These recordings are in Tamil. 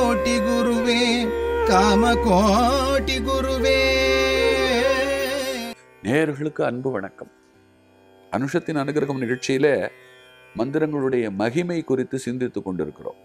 கோட்டி குருவே காம கோட்டி குருவே நேயர்களுக்கு அன்பு வணக்கம் அனுஷத்தின் அனுகிரகம் நிகழ்ச்சியில மந்திரங்களுடைய மகிமை குறித்து சிந்தித்துக் கொண்டிருக்கிறோம்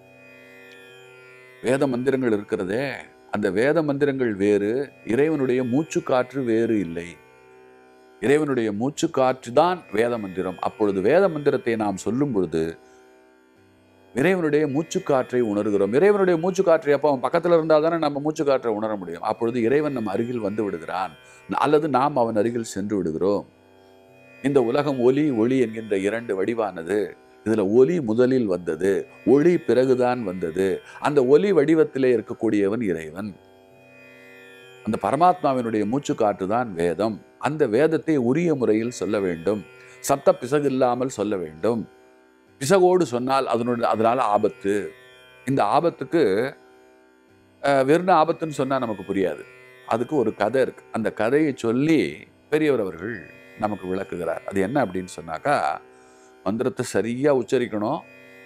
வேத மந்திரங்கள் இருக்கிறதே அந்த வேத மந்திரங்கள் வேறு இறைவனுடைய மூச்சு காற்று வேறு இல்லை இறைவனுடைய மூச்சு காற்று தான் வேத மந்திரம் அப்பொழுது வேத மந்திரத்தை நாம் சொல்லும் பொழுது இறைவனுடைய மூச்சு காற்றை உணர்கிறோம் இறைவனுடைய மூச்சு காற்றை அப்போ அவன் பக்கத்தில் இருந்தால் தானே நம்ம மூச்சு காற்றை உணர முடியும் அப்பொழுது இறைவன் நம் அருகில் வந்து விடுகிறான் அல்லது நாம் அவன் அருகில் சென்று விடுகிறோம் இந்த உலகம் ஒலி ஒளி என்கின்ற இரண்டு வடிவானது இதுல ஒலி முதலில் வந்தது ஒளி பிறகுதான் வந்தது அந்த ஒலி வடிவத்திலே இருக்கக்கூடியவன் இறைவன் அந்த பரமாத்மாவினுடைய மூச்சு காற்று தான் வேதம் அந்த வேதத்தை உரிய முறையில் சொல்ல வேண்டும் சப்த பிசகு இல்லாமல் சொல்ல வேண்டும் பிசகோடு சொன்னால் அதனுடைய அதனால ஆபத்து இந்த ஆபத்துக்கு அஹ், வெறும் ஆபத்துன்னு சொன்னா நமக்கு புரியாது அதுக்கு ஒரு கதை இருக்கு அந்த கதையை சொல்லி பெரியவர் அவர்கள் நமக்கு விளக்குகிறார் அது என்ன அப்படின்னு சொன்னாக்கா மந்திரத்தை சரியா உச்சரிக்கணும்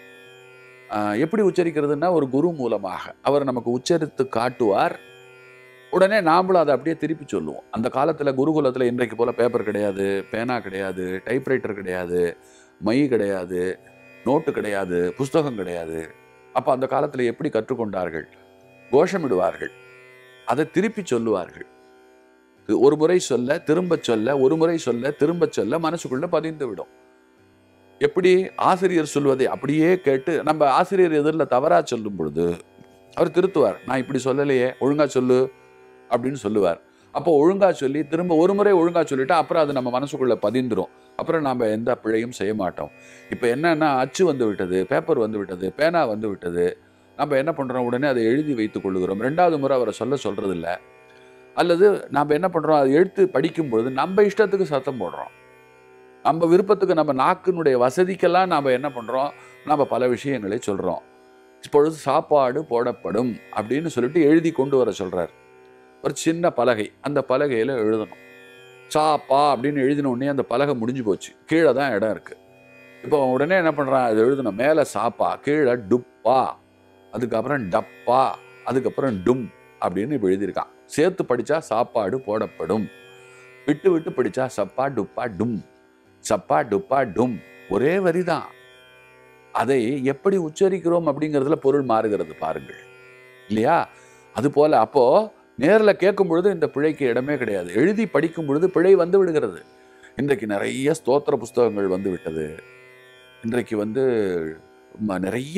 ஆஹ் எப்படி உச்சரிக்கிறதுன்னா ஒரு குரு மூலமாக அவர் நமக்கு உச்சரித்து காட்டுவார் உடனே நாமளும் அதை அப்படியே திருப்பி சொல்லுவோம் அந்த காலத்தில் குருகுலத்தில் இன்றைக்கு போல பேப்பர் கிடையாது பேனா கிடையாது டைப்ரைட்டர் கிடையாது மை கிடையாது நோட்டு கிடையாது புஸ்தகம் கிடையாது அப்போ அந்த காலத்தில் எப்படி கற்றுக்கொண்டார்கள் கோஷமிடுவார்கள் அதை திருப்பி சொல்லுவார்கள் இது ஒரு முறை சொல்ல திரும்ப சொல்ல ஒரு முறை சொல்ல திரும்ப சொல்ல மனசுக்குள்ள பதிந்து விடும் எப்படி ஆசிரியர் சொல்வதை அப்படியே கேட்டு நம்ம ஆசிரியர் எதிரில் தவறா சொல்லும் பொழுது அவர் திருத்துவார் நான் இப்படி சொல்லலையே ஒழுங்கா சொல்லு அப்படின்னு சொல்லுவார் அப்போ ஒழுங்கா சொல்லி திரும்ப ஒரு முறை ஒழுங்கா சொல்லிட்டா அப்புறம் அது நம்ம மனசுக்குள்ள பதிந்துரும் அப்புறம் நாம எந்த பிழையும் செய்ய மாட்டோம் இப்போ என்னன்னா அச்சு வந்து விட்டது பேப்பர் வந்து விட்டது பேனா வந்து விட்டது நம்ம என்ன பண்றோம் உடனே அதை எழுதி வைத்துக் கொள்ளுகிறோம் ரெண்டாவது முறை அவரை சொல்ல சொல்றது இல்ல அல்லது நாம் என்ன பண்றோம் அதை எழுத்து படிக்கும் பொழுது நம்ம இஷ்டத்துக்கு சத்தம் போடுறோம் நம்ம விருப்பத்துக்கு நம்ம நாக்கினுடைய வசதிக்கெல்லாம் நாம் என்ன பண்றோம் நம்ம பல விஷயங்களை சொல்றோம் இப்பொழுது சாப்பாடு போடப்படும் அப்படின்னு சொல்லிட்டு எழுதி கொண்டு வர சொல்றார் ஒரு சின்ன பலகை அந்த பலகையில எழுதணும் சாப்பா அப்படின்னு எழுதின உடனே அந்த பலகை முடிஞ்சு போச்சு கீழே தான் இடம் இருக்கு இப்போ அவன் உடனே என்ன பண்றான் அது எழுதணும் மேலே சாப்பா கீழே டுப்பா அதுக்கப்புறம் டப்பா அதுக்கப்புறம் டும் அப்படின்னு இப்போ எழுதியிருக்கான் சேர்த்து படிச்சா சாப்பாடு போடப்படும் விட்டு விட்டு படிச்சா சப்பா டுப்பா டும் சப்பா டுப்பா டும் ஒரே வரிதான் அதை எப்படி உச்சரிக்கிறோம் அப்படிங்கிறதுல பொருள் மாறுகிறது பாருங்கள் இல்லையா அது போல அப்போ நேர்ல கேட்கும் பொழுது இந்த பிழைக்கு இடமே கிடையாது எழுதி படிக்கும் பொழுது பிழை வந்து விடுகிறது இன்றைக்கு நிறைய ஸ்தோத்திர புஸ்தகங்கள் வந்து விட்டது இன்றைக்கு வந்து ம- நிறைய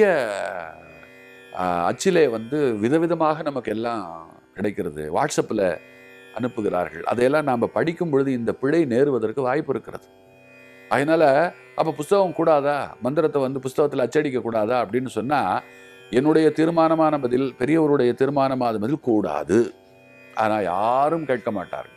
ஆஹ், அச்சிலே வந்து விதவிதமாக நமக்கு எல்லாம் கிடைக்கிறது வாட்ஸ்அப்பில் அனுப்புகிறார்கள் அதையெல்லாம் நாம் படிக்கும் பொழுது இந்த பிழை நேருவதற்கு வாய்ப்பு இருக்கிறது அதனால அப்போ புஸ்தகம் கூடாதா மந்திரத்தை வந்து புஸ்தகத்தில் அச்சடிக்க கூடாதா அப்படின்னு சொன்னா என்னுடைய தீர்மானமான பதில் பெரியவருடைய தீர்மானமான பதில் கூடாது ஆனா யாரும் கேட்க மாட்டார்கள்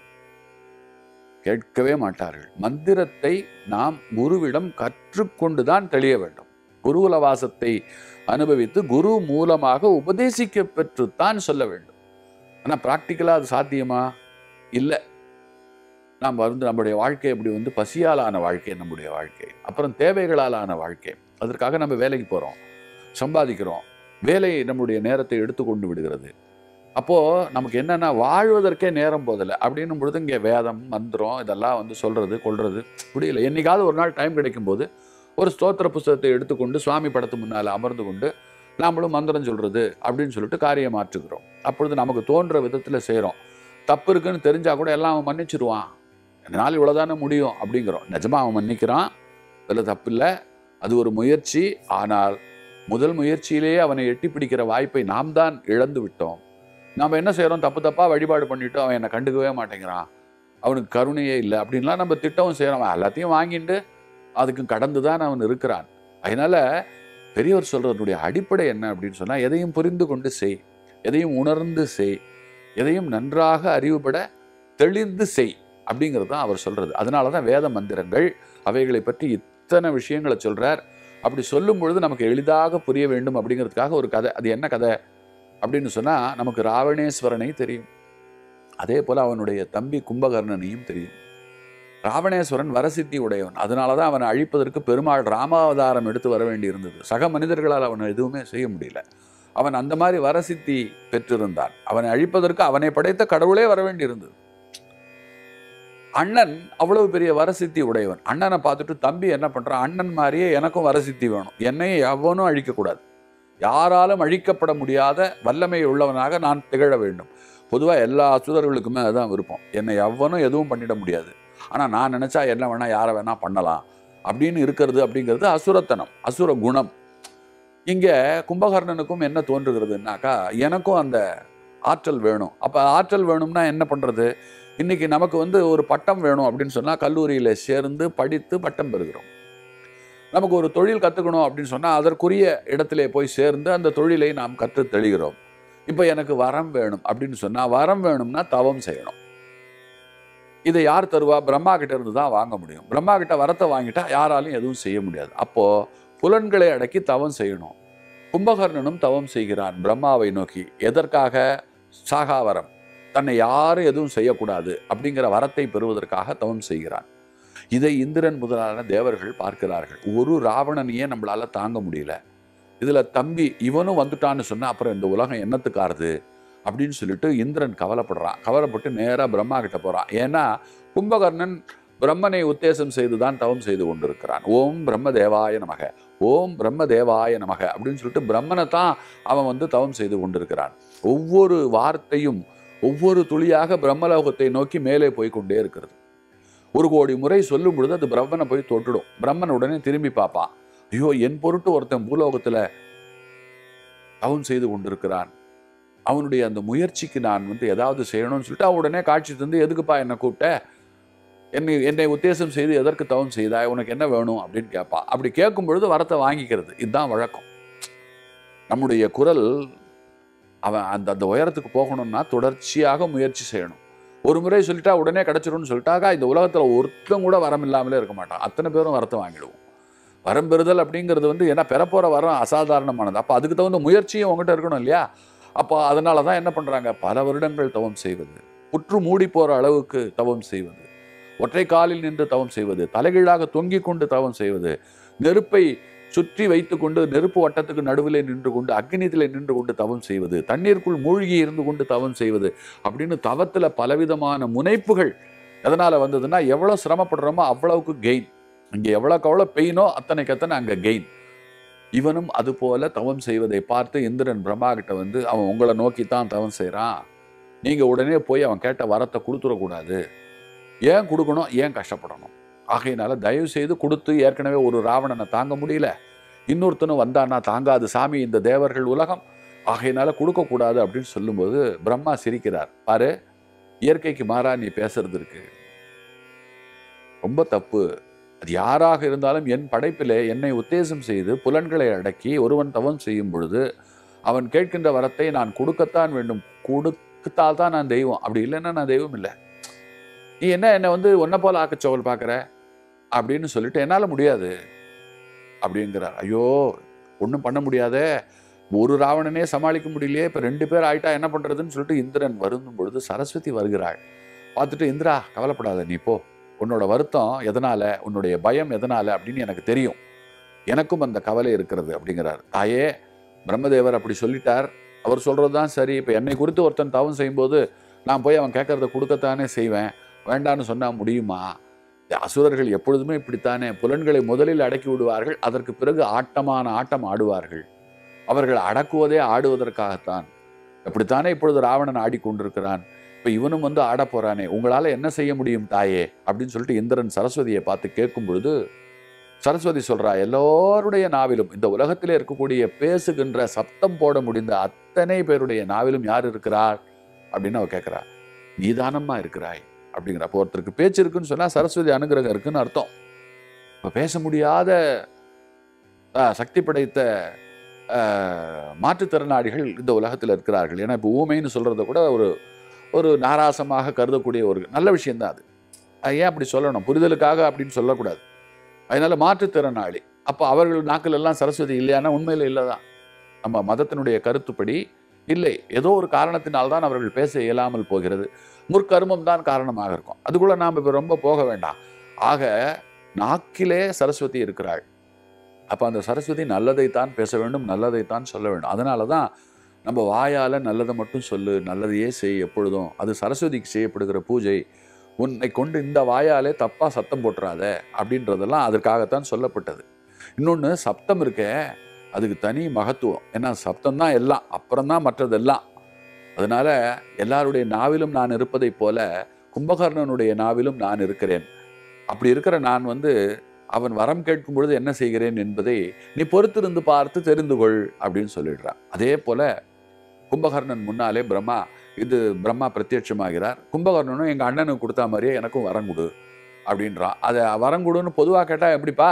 கேட்கவே மாட்டார்கள் மந்திரத்தை நாம் குருவிடம் கற்றுக்கொண்டுதான் தெளிய வேண்டும் குருகுல வாசத்தை அனுபவித்து குரு மூலமாக உபதேசிக்க பெற்றுத்தான் சொல்ல வேண்டும் ஆனா பிராக்டிக்கலா அது சாத்தியமா இல்லை நாம் வந்து நம்முடைய வாழ்க்கை அப்படி வந்து பசியாலான வாழ்க்கை நம்முடைய வாழ்க்கை அப்புறம் தேவைகளாலான வாழ்க்கை அதற்காக நம்ம வேலைக்கு போகிறோம் சம்பாதிக்கிறோம் வேலை நம்முடைய நேரத்தை எடுத்துக்கொண்டு விடுகிறது அப்போது நமக்கு என்னென்னா வாழ்வதற்கே நேரம் போதில்லை அப்படின்னும் பொழுது இங்கே வேதம் மந்திரம் இதெல்லாம் வந்து சொல்கிறது கொள்வது முடியல என்னைக்காவது ஒரு நாள் டைம் கிடைக்கும்போது ஒரு ஸ்தோத்திர புஸ்தகத்தை எடுத்துக்கொண்டு சுவாமி படத்து முன்னால் அமர்ந்து கொண்டு நாமளும் மந்திரம் சொல்கிறது அப்படின்னு சொல்லிட்டு காரியம் மாற்றுகிறோம் அப்பொழுது நமக்கு தோன்ற விதத்தில் செய்கிறோம் தப்பு இருக்குன்னு தெரிஞ்சால் கூட எல்லாம் அவன் மன்னிச்சிருவான் என்னால் இவ்வளோதானே முடியும் அப்படிங்கிறோம் நிஜமாக அவன் மன்னிக்கிறான் அதில் தப்பில்லை அது ஒரு முயற்சி ஆனால் முதல் முயற்சியிலேயே அவனை எட்டி பிடிக்கிற வாய்ப்பை நாம் தான் இழந்து விட்டோம் நாம் என்ன செய்கிறோம் தப்பு தப்பாக வழிபாடு பண்ணிட்டோம் அவன் என்னை கண்டுக்கவே மாட்டேங்கிறான் அவனுக்கு கருணையே இல்லை அப்படின்லாம் நம்ம திட்டவும் செய்கிறோம் அவன் எல்லாத்தையும் வாங்கிட்டு அதுக்கு கடந்து தான் அவன் இருக்கிறான் அதனால பெரியவர் சொல்றதுடைய அடிப்படை என்ன அப்படின்னு சொன்னால் எதையும் புரிந்து கொண்டு செய் எதையும் உணர்ந்து செய் எதையும் நன்றாக அறிவுபட தெளிந்து செய் அப்படிங்கிறது தான் அவர் சொல்றது அதனால தான் வேத மந்திரங்கள் அவைகளை பற்றி இத்தனை விஷயங்களை சொல்றார் அப்படி சொல்லும் பொழுது நமக்கு எளிதாக புரிய வேண்டும் அப்படிங்கிறதுக்காக ஒரு கதை அது என்ன கதை அப்படின்னு சொன்னா நமக்கு ராவணேஸ்வரனை தெரியும் அதே போல அவனுடைய தம்பி கும்பகர்ணனையும் தெரியும் ராவணேஸ்வரன் வரசித்தி உடையவன் அதனால தான் அவனை அழிப்பதற்கு பெருமாள் ராமாவதாரம் எடுத்து வர வேண்டி இருந்தது சக மனிதர்களால் அவனை எதுவுமே செய்ய முடியல அவன் அந்த மாதிரி வரசித்தி பெற்றிருந்தான் அவனை அழிப்பதற்கு அவனை படைத்த கடவுளே வர வேண்டியிருந்தது அண்ணன் அவ்வளவு பெரிய வரசித்தி உடையவன் அண்ணனை பார்த்துட்டு தம்பி என்ன பண்றான் அண்ணன் மாதிரியே எனக்கும் வரசித்தி வேணும் என்னையும் எவனும் அழிக்கக்கூடாது யாராலும் அழிக்கப்பட முடியாத வல்லமை உள்ளவனாக நான் திகழ வேண்டும் பொதுவாக எல்லா அசுரர்களுக்குமே அதுதான் விருப்பம் என்னை எவனும் எதுவும் பண்ணிட முடியாது ஆனால் நான் நினச்சா என்ன வேணால் யாரை வேணால் பண்ணலாம் அப்படின்னு இருக்கிறது அப்படிங்கிறது அசுரத்தனம் அசுர குணம் இங்கே கும்பகர்ணனுக்கும் என்ன தோன்றுகிறதுனாக்கா எனக்கும் அந்த ஆற்றல் வேணும் அப்போ ஆற்றல் வேணும்னா என்ன பண்ணுறது இன்னைக்கு நமக்கு வந்து ஒரு பட்டம் வேணும் அப்படின்னு சொன்னால் கல்லூரியில் சேர்ந்து படித்து பட்டம் பெறுகிறோம் நமக்கு ஒரு தொழில் கற்றுக்கணும் அப்படின்னு சொன்னால் அதற்குரிய இடத்திலே போய் சேர்ந்து அந்த தொழிலை நாம் கற்று தெளிகிறோம் இப்போ எனக்கு வரம் வேணும் அப்படின்னு சொன்னால் வரம் வேணும்னா தவம் செய்யணும் இதை யார் தருவா பிரம்மா கிட்ட இருந்து தான் வாங்க முடியும் பிரம்மா கிட்ட வரத்தை வாங்கிட்டா யாராலையும் எதுவும் செய்ய முடியாது அப்போ புலன்களை அடக்கி தவம் செய்யணும் கும்பகர்ணனும் தவம் செய்கிறான் பிரம்மாவை நோக்கி எதற்காக சாகாவரம் தன்னை யாரும் எதுவும் செய்யக்கூடாது அப்படிங்கிற வரத்தை பெறுவதற்காக தவம் செய்கிறான் இதை இந்திரன் முதலான தேவர்கள் பார்க்கிறார்கள் ஒரு ராவணனையே நம்மளால தாங்க முடியல இதுல தம்பி இவனும் வந்துட்டான்னு சொன்னா அப்புறம் இந்த உலகம் என்னத்துக்காருது அப்படின்னு சொல்லிட்டு இந்திரன் கவலைப்படுறான் கவலைப்பட்டு நேரா பிரம்மா கிட்ட போறான் ஏன்னா கும்பகர்ணன் பிரம்மனை உத்தேசம் செய்துதான் தவம் செய்து கொண்டிருக்கிறான் ஓம் பிரம்ம தேவாய நமக ஓம் பிரம்ம தேவாய நமக அப்படின்னு சொல்லிட்டு பிரம்மனை தான் அவன் வந்து தவம் செய்து கொண்டிருக்கிறான் ஒவ்வொரு வார்த்தையும் ஒவ்வொரு துளியாக பிரம்மலோகத்தை நோக்கி மேலே போய் கொண்டே இருக்கிறது ஒரு கோடி முறை சொல்லும் பொழுது அது பிரம்மனை போய் தொட்டுடும் பிரம்மன் உடனே திரும்பி பார்ப்பான் ஐயோ என் பொருட்டு ஒருத்தன் பூலோகத்துல தவம் செய்து கொண்டிருக்கிறான் அவனுடைய அந்த முயற்சிக்கு நான் வந்து ஏதாவது செய்யணும்னு சொல்லிட்டு அவன் உடனே காட்சி தந்து எதுக்குப்பா என்னை கூப்பிட்ட என்னை என்னை உத்தேசம் செய்து எதற்கு தவம் செய்தாய் உனக்கு என்ன வேணும் அப்படின்னு கேட்பான் அப்படி கேட்கும் பொழுது வரத்தை வாங்கிக்கிறது இதுதான் வழக்கம் நம்முடைய குரல் அவன் அந்த அந்த உயரத்துக்கு போகணும்னா தொடர்ச்சியாக முயற்சி செய்யணும் ஒரு முறை சொல்லிட்டா உடனே கிடச்சிரும்னு சொல்லிட்டாக்கா இந்த உலகத்தில் ஒருத்தன் கூட வரம் இல்லாமலே இருக்க மாட்டான் அத்தனை பேரும் வரத்தை வாங்கிடுவோம் வரம் பெறுதல் அப்படிங்கிறது வந்து ஏன்னா பெறப்போகிற வரம் அசாதாரணமானது அப்போ அதுக்கு தகுந்த முயற்சியும் உங்ககிட்ட இருக்கணும் இல்லையா அப்போ அதனால தான் என்ன பண்ணுறாங்க பல வருடங்கள் தவம் செய்வது புற்று மூடி போகிற அளவுக்கு தவம் செய்வது ஒற்றை காலில் நின்று தவம் செய்வது தலைகீழாக தொங்கிக் கொண்டு தவம் செய்வது நெருப்பை சுற்றி வைத்துக்கொண்டு நெருப்பு வட்டத்துக்கு நடுவிலே நின்று கொண்டு அக்னியிலே நின்று கொண்டு தவம் செய்வது தண்ணீருக்குள் மூழ்கி இருந்து கொண்டு தவம் செய்வது அப்படின்னு தவத்தில் பலவிதமான முனைப்புகள் எதனால் வந்ததுன்னா எவ்வளோ சிரமப்படுறோமோ அவ்வளவுக்கு கெயின் இங்கே எவ்வளோக்கு எவ்வளோ பெயினோ அத்தனைக்கு அத்தனை அங்கே கெயின் இவனும் அதுபோல தவம் செய்வதை பார்த்து இந்திரன் பிரம்மா கிட்ட வந்து அவன் உங்களை நோக்கி தான் தவம் செய்கிறான் நீங்கள் உடனே போய் அவன் கேட்ட வரத்தை கொடுத்துடக்கூடாது ஏன் கொடுக்கணும் ஏன் கஷ்டப்படணும் ஆகையினால தயவு செய்து கொடுத்து ஏற்கனவே ஒரு ராவணனை தாங்க முடியல இன்னொருத்தனும் வந்தான்னா தாங்காது சாமி இந்த தேவர்கள் உலகம் ஆகையினால கொடுக்கக்கூடாது அப்படின்னு சொல்லும்போது பிரம்மா சிரிக்கிறார் பாரு இயற்கைக்கு மாறா நீ பேசுறது இருக்கு ரொம்ப தப்பு அது யாராக இருந்தாலும் என் படைப்பிலே என்னை உத்தேசம் செய்து புலன்களை அடக்கி ஒருவன் தவம் செய்யும் பொழுது அவன் கேட்கின்ற வரத்தை நான் கொடுக்கத்தான் வேண்டும் கொடுத்தால் தான் நான் தெய்வம் அப்படி இல்லைன்னா நான் தெய்வம் இல்லை நீ என்ன என்னை வந்து ஒன்றை போல ஆக்கச்சோவல் பார்க்குற அப்படின்னு சொல்லிட்டு என்னால் முடியாது அப்படிங்கிறார் ஐயோ ஒன்றும் பண்ண முடியாதே ஒரு ராவணனே சமாளிக்க முடியலையே இப்போ ரெண்டு பேர் ஆயிட்டா என்ன பண்ணுறதுன்னு சொல்லிட்டு இந்திரன் வருந்தும் பொழுது சரஸ்வதி வருகிறாள் பார்த்துட்டு இந்திரா கவலைப்படாத நீ போ உன்னோட வருத்தம் எதனால உன்னுடைய பயம் எதனால அப்படின்னு எனக்கு தெரியும் எனக்கும் அந்த கவலை இருக்கிறது அப்படிங்கிறார் தாயே பிரம்மதேவர் அப்படி சொல்லிட்டார் அவர் சொல்கிறது தான் சரி இப்போ என்னை குறித்து ஒருத்தன் தவம் செய்யும்போது நான் போய் அவன் கேட்கறத கொடுக்கத்தானே செய்வேன் வேண்டான்னு சொன்னால் முடியுமா இந்த அசுரர்கள் எப்பொழுதுமே இப்படித்தானே புலன்களை முதலில் அடக்கி விடுவார்கள் அதற்கு பிறகு ஆட்டமான ஆட்டம் ஆடுவார்கள் அவர்கள் அடக்குவதே ஆடுவதற்காகத்தான் அப்படித்தானே இப்பொழுது ராவணன் ஆடிக்கொண்டிருக்கிறான் இப்போ இவனும் வந்து ஆட போறானே உங்களால் என்ன செய்ய முடியும் தாயே அப்படின்னு சொல்லிட்டு இந்திரன் சரஸ்வதியை பார்த்து கேட்கும் பொழுது சரஸ்வதி சொல்றா எல்லோருடைய நாவிலும் இந்த உலகத்திலே இருக்கக்கூடிய பேசுகின்ற சப்தம் போட முடிந்த அத்தனை பேருடைய நாவிலும் யார் இருக்கிறார் அப்படின்னு அவ கேட்கிறா நீதானம்மா இருக்கிறாய் அப்படிங்கிற அப்போ ஒருத்தருக்கு பேச்சு இருக்குன்னு சொன்னா சரஸ்வதி அனுகிரகம் இருக்குன்னு அர்த்தம் இப்போ பேச முடியாத ஆஹ், சக்தி படைத்த ஆஹ், மாற்றுத்திறனாளிகள் இந்த உலகத்தில் இருக்கிறார்கள் ஏன்னா இப்போ ஊமைன்னு சொல்றத கூட ஒரு ஒரு நாராசமாக கருதக்கூடிய ஒரு நல்ல விஷயம்தான் அது அது ஏன் அப்படி சொல்லணும் புரிதலுக்காக அப்படின்னு சொல்லக்கூடாது அதனால மாற்றுத்திறனாளி அப்போ அவர்கள் நாக்கில் எல்லாம் சரஸ்வதி இல்லையானா உண்மையில் இல்லை தான் நம்ம மதத்தினுடைய கருத்துப்படி இல்லை ஏதோ ஒரு காரணத்தினால்தான் அவர்கள் பேச இயலாமல் போகிறது முற்கருமம் தான் காரணமாக இருக்கும் அதுக்குள்ள நாம் இப்போ ரொம்ப போக வேண்டாம் ஆக நாக்கிலே சரஸ்வதி இருக்கிறாள் அப்போ அந்த சரஸ்வதி நல்லதைத்தான் பேச வேண்டும் நல்லதைத்தான் சொல்ல வேண்டும் அதனால தான் நம்ம வாயால் நல்லதை மட்டும் சொல்லு நல்லதையே செய் எப்பொழுதும் அது சரஸ்வதிக்கு செய்யப்படுகிற பூஜை உன்னை கொண்டு இந்த வாயாலே தப்பாக சத்தம் போட்டுறாத அப்படின்றதெல்லாம் அதற்காகத்தான் சொல்லப்பட்டது இன்னொன்று சப்தம் இருக்கே அதுக்கு தனி மகத்துவம் ஏன்னா சப்தம் தான் எல்லாம் அப்புறம்தான் மற்றதெல்லாம் அதனால எல்லாருடைய நாவிலும் நான் இருப்பதைப் போல கும்பகர்ணனுடைய நாவிலும் நான் இருக்கிறேன் அப்படி இருக்கிற நான் வந்து அவன் வரம் கேட்கும் பொழுது என்ன செய்கிறேன் என்பதை நீ பொறுத்திருந்து பார்த்து தெரிந்து கொள் அப்படின்னு சொல்லிடுறான் அதே போல கும்பகர்ணன் முன்னாலே பிரம்மா இது பிரம்மா பிரத்யட்சமாகிறார் கும்பகர்ணனும் எங்கள் அண்ணனுக்கு கொடுத்தா மாதிரியே எனக்கும் வரம் கொடு அப்படின்றான் அதை வரம் கொடுன்னு பொதுவாக கேட்டால் எப்படிப்பா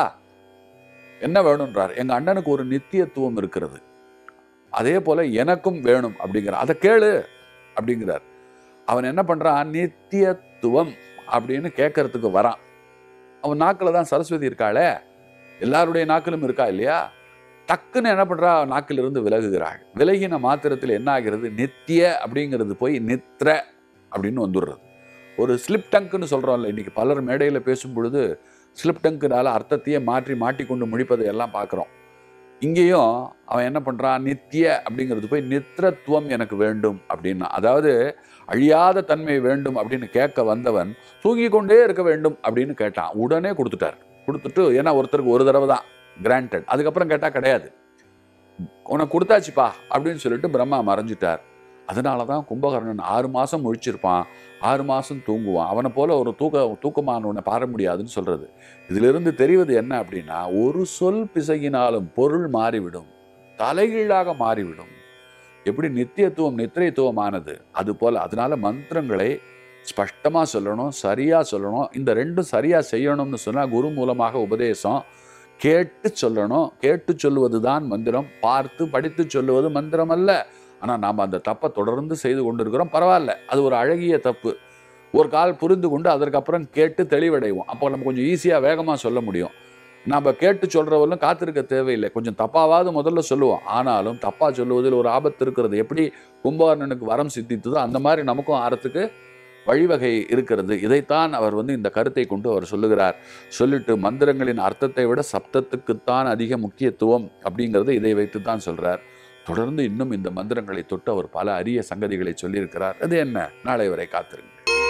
என்ன வேணுன்றார் எங்கள் அண்ணனுக்கு ஒரு நித்தியத்துவம் இருக்கிறது அதே போல எனக்கும் வேணும் அப்படிங்கிறார் அதை கேளு அப்படிங்கிறார் அவன் என்ன பண்றான் நித்தியத்துவம் அப்படின்னு கேட்கறதுக்கு வரான் அவன் நாக்கில் தான் சரஸ்வதி இருக்காளே எல்லாருடைய நாக்கிலும் இருக்கா இல்லையா டக்குன்னு என்ன பண்றா நாக்கிலிருந்து விலகுகிறாள் விலகின மாத்திரத்தில் என்ன ஆகிறது நித்திய அப்படிங்கிறது போய் நித்ர அப்படின்னு வந்துடுறது ஒரு ஸ்லிப் டங்க்னு சொல்கிறோம்ல இன்னைக்கு பலர் மேடையில் பேசும் பொழுது ஸ்லிப் டங்க்குனால அர்த்தத்தையே மாற்றி மாட்டிக்கொண்டு முடிப்பதை எல்லாம் பார்க்குறோம் இங்கேயும் அவன் என்ன பண்ணுறான் நித்திய அப்படிங்கிறது போய் நித்திரத்துவம் எனக்கு வேண்டும் அப்படின்னா அதாவது அழியாத தன்மை வேண்டும் அப்படின்னு கேட்க வந்தவன் தூங்கி கொண்டே இருக்க வேண்டும் அப்படின்னு கேட்டான் உடனே கொடுத்துட்டார் கொடுத்துட்டு ஏன்னா ஒருத்தருக்கு ஒரு தடவை தான் கிராண்டட் அதுக்கப்புறம் கேட்டால் கிடையாது உனக்கு கொடுத்தாச்சுப்பா அப்படின்னு சொல்லிட்டு பிரம்மா மறைஞ்சிட்டார் அதனால தான் கும்பகர்ணன் ஆறு மாதம் முழிச்சிருப்பான் ஆறு மாதம் தூங்குவான் அவனை போல ஒரு தூக்க தூக்கமானவனை பார முடியாதுன்னு சொல்றது இதிலிருந்து தெரிவது என்ன அப்படின்னா ஒரு சொல் பிசகினாலும் பொருள் மாறிவிடும் தலைகீழாக மாறிவிடும் எப்படி நித்தியத்துவம் நித்திரைத்துவமானது அது போல அதனால மந்திரங்களை ஸ்பஷ்டமா சொல்லணும் சரியா சொல்லணும் இந்த ரெண்டும் சரியா செய்யணும்னு சொன்னா குரு மூலமாக உபதேசம் கேட்டு சொல்லணும் கேட்டு சொல்லுவது தான் மந்திரம் பார்த்து படித்து சொல்லுவது மந்திரம் அல்ல ஆனால் நாம் அந்த தப்பை தொடர்ந்து செய்து கொண்டிருக்கிறோம் பரவாயில்ல அது ஒரு அழகிய தப்பு ஒரு கால் புரிந்து கொண்டு அதற்கப்புறம் கேட்டு தெளிவடைவோம் அப்போ நம்ம கொஞ்சம் ஈஸியாக வேகமாக சொல்ல முடியும் நம்ம கேட்டு சொல்கிறவர்களும் காத்திருக்க தேவையில்லை கொஞ்சம் தப்பாவது முதல்ல சொல்லுவோம் ஆனாலும் தப்பாக சொல்லுவதில் ஒரு ஆபத்து இருக்கிறது எப்படி கும்பகர்ணனுக்கு வரம் சித்தித்ததோ அந்த மாதிரி நமக்கும் ஆறத்துக்கு வழிவகை இருக்கிறது இதைத்தான் அவர் வந்து இந்த கருத்தை கொண்டு அவர் சொல்லுகிறார் சொல்லிட்டு மந்திரங்களின் அர்த்தத்தை விட சப்தத்துக்குத்தான் அதிக முக்கியத்துவம் அப்படிங்கிறத இதை வைத்து தான் சொல்றார் தொடர்ந்து இன்னும் இந்த மந்திரங்களை தொட்டு அவர் பல அரிய சங்கதிகளை சொல்லியிருக்கிறார் அது என்ன நாளை வரை காத்திருங்க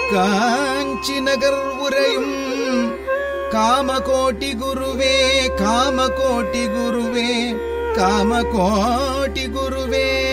காஞ்சி நகர் உரையும் காமகோட்டி குருவே காமகோட்டி குருவே காமகோட்டி குருவே